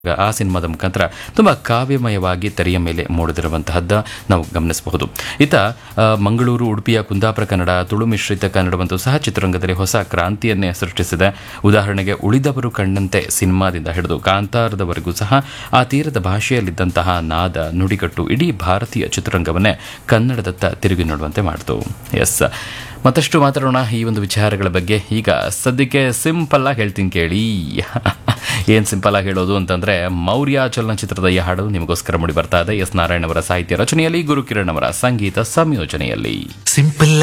ಆ ಸಿನಿಮಾದ ಮುಖಾಂತರ ತುಂಬ ಕಾವ್ಯಮಯವಾಗಿ ತೆರೆಯ ಮೇಲೆ ಮೂಡಿದಿರುವಂತಹದ್ದು ನಾವು ಗಮನಿಸಬಹುದು ಇತ ಆ, ಮಂಗಳೂರು ಉಡುಪಿಯ ಕುಂದಾಪುರ ಕನ್ನಡ ತುಳು ಮಿಶ್ರಿತ ಕನ್ನಡವಂತೂ ಸಹ ಚಿತ್ರರಂಗದಲ್ಲಿ ಹೊಸ ಕ್ರಾಂತಿಯನ್ನೇ ಸೃಷ್ಟಿಸಿದೆ ಉದಾಹರಣೆಗೆ ಉಳಿದವರು ಕಂಡಂತೆ ಸಿನಿಮಾದಿಂದ ಹಿಡಿದು ಕಾಂತಾರದವರೆಗೂ ಸಹ ಆ ತೀರದ ಭಾಷೆಯಲ್ಲಿದ್ದಂತಹ ನಾದ ನುಡಿಗಟ್ಟು ಇಡೀ ಭಾರತೀಯ ಚಿತ್ರರಂಗವನ್ನೇ ಕನ್ನಡದತ್ತ ತಿರುಗಿ ನೋಡುವಂತೆ ಮಾಡಿತು ಎಸ್ ಮತ್ತಷ್ಟು ಮಾತಾಡೋಣ ಈ ಒಂದು ವಿಚಾರಗಳ ಬಗ್ಗೆ ಈಗ ಸದ್ಯಕ್ಕೆ ಸಿಂಪಲ್ ಆಗಿ ಹೇಳ್ತೀನಿ ಕೇಳಿ ಏನ್ ಸಿಂಪಲ್ ಆಗಿ ಹೇಳೋದು ಅಂತಂದ್ರೆ ಮೌರ್ಯ ಚಲನಚಿತ್ರದ ಈ ಹಾಡು ನಿಮಗೋಸ್ಕರ ಮೂಡಿ ಬರ್ತಾ ಇದೆ ಎಸ್ ನಾರಾಯಣ್ ಅವರ ಸಾಹಿತ್ಯ ರಚನೆಯಲ್ಲಿ ಗುರುಕಿರಣ್ ಅವರ ಸಂಗೀತ ಸಂಯೋಜನೆಯಲ್ಲಿ ಸಿಂಪಲ್